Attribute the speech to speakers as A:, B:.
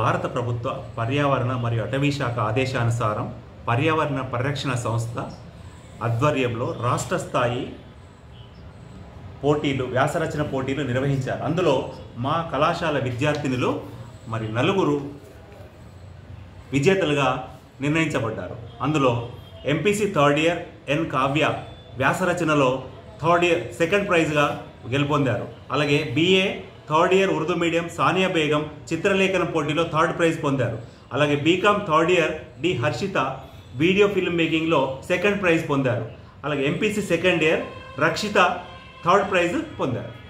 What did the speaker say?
A: భారత ప్రభుత్వ పర్యావరణ మరియు అటవీ శాఖ ఆదేశానుసారం పర్యావరణ పరిరక్షణ సంస్థ ఆధ్వర్యంలో రాష్ట్ర స్థాయి పోటీలు వ్యాసరచన పోటీలు నిర్వహించారు అందులో మా కళాశాల విద్యార్థినులు మరి నలుగురు విజేతలుగా నిర్ణయించబడ్డారు అందులో MPC third year N Kavya వ్యాసరచనలో థర్డ్ ఇయర్ సెకండ్ ప్రైజ్గా గెలుపొందారు అలాగే BA third year Urdu medium Sania Begum చిత్రలేఖనం పోటీలో థర్డ్ ప్రైజ్ పొందారు అలాగే BCom third year D Harshitha video film మేకింగ్లో సెకండ్ ప్రైజ్ పొందారు అలాగే MPC second year Rakshitha third prize పొందారు